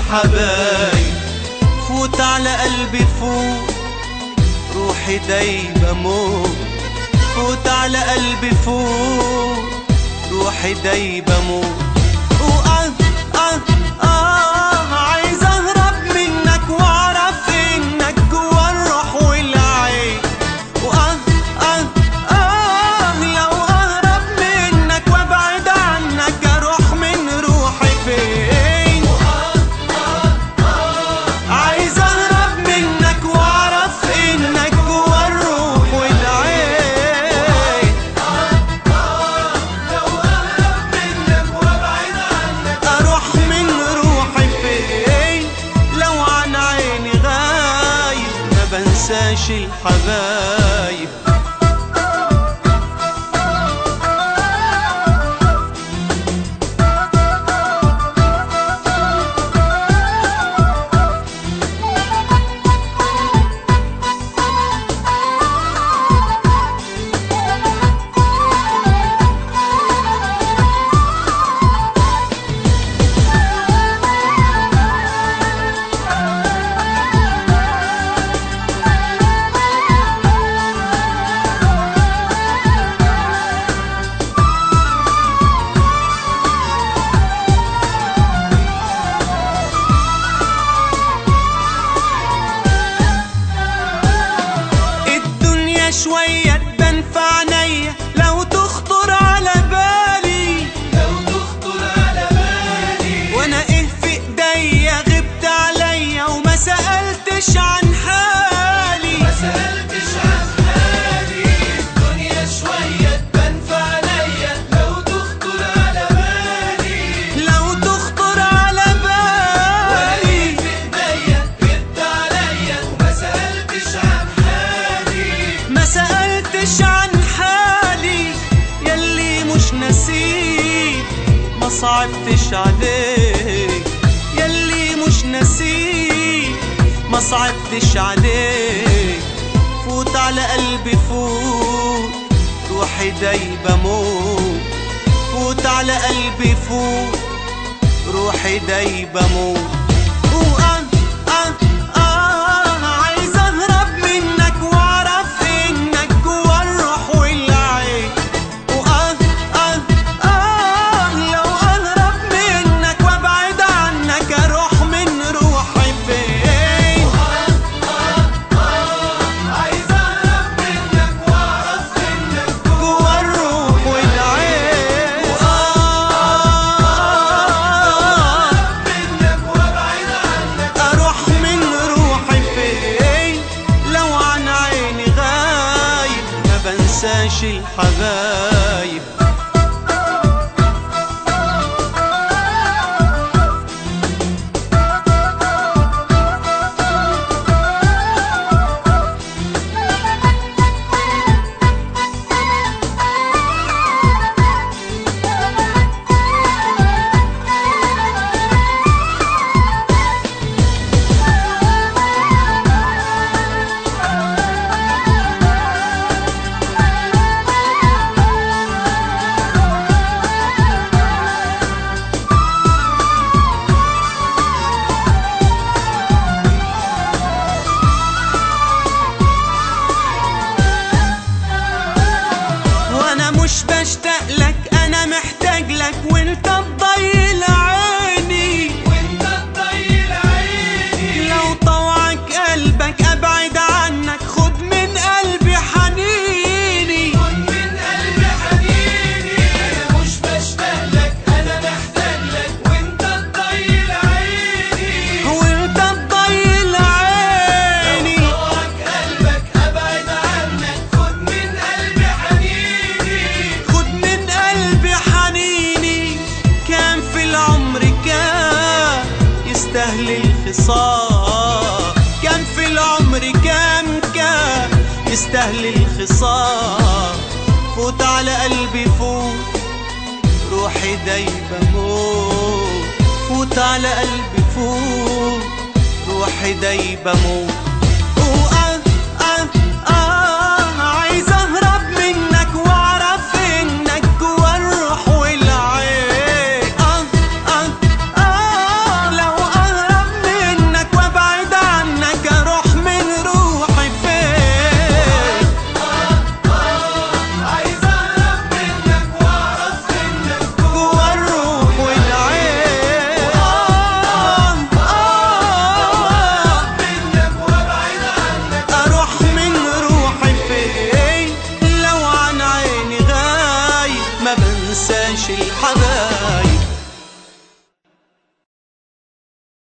الحبايب فوت على قلبي فوت روحي دايبة موت فوت على قلبي فوت روحي دايبة موت وآه آه آه عايز أهرب منك وأعرف إنك جوا الروح والعين وآه آه آه لو أهرب منك وأبعد عنك أروح من روحي فين عايز أهرب منك وأعرف إنك جوا الروح والعين اروح من روحي فين لو عن عيني غايب ما بنساش الحبايب الدنيا شوية تبان في عينيا لو تخطر على بالي لو تخطر على بالي وانا ايه في ايديا غبت عليا وما سألتش عن حالي ما سألتش عن حالي الدنيا شوية تبان في عينيا لو تخطر على بالي لو تخطر على بالي في ايديا غبت عليا وما سألتش عن حالي ما سألتش عن حالي يلي مش نسيت ما صعبتش عليك يلي مش نسيت ما صعبتش عليك فوت على قلبي فوت روحي دايبة موت فوت على قلبي فوت روحي دايبة موت وآه آه آه عايز أهرب منك وأعرف إنك جوا الروح والعين وآه آه آه لو أهرب منك وأبعد عنك أروح من روحي فين عايز اهرب منك واعرف انك جوا الروح والعين وآه منك وابعد عنك اروح من روحي فين لو عن عيني غايب ما بنساش الحبايب وانا مش بشتاق لك انا محتاج لك وانت تضيل عيني وانت تضيل عيني لو طوعك قلبك ابعد عنك خد من قلبي حنيني خد من قلبي حنيني انا مش بشتاق لك انا محتاج لك وانت تضيل عيني وانت تضيل عيني طوعك قلبك ابعد عنك خد من قلبي حنيني خد من قلبي حنيني كان في العمر كان يستاهل الخصام كان في العمر كان كان يستاهل الخصام فوت على قلبي فوت روحي دايبة موت فوت على قلبي فوت روحي دايبة موت وآه آه آه عايز أهرب منك وأعرف إنك جوا الروح والعين آه آه آه لو أهرب ننساش الحبايب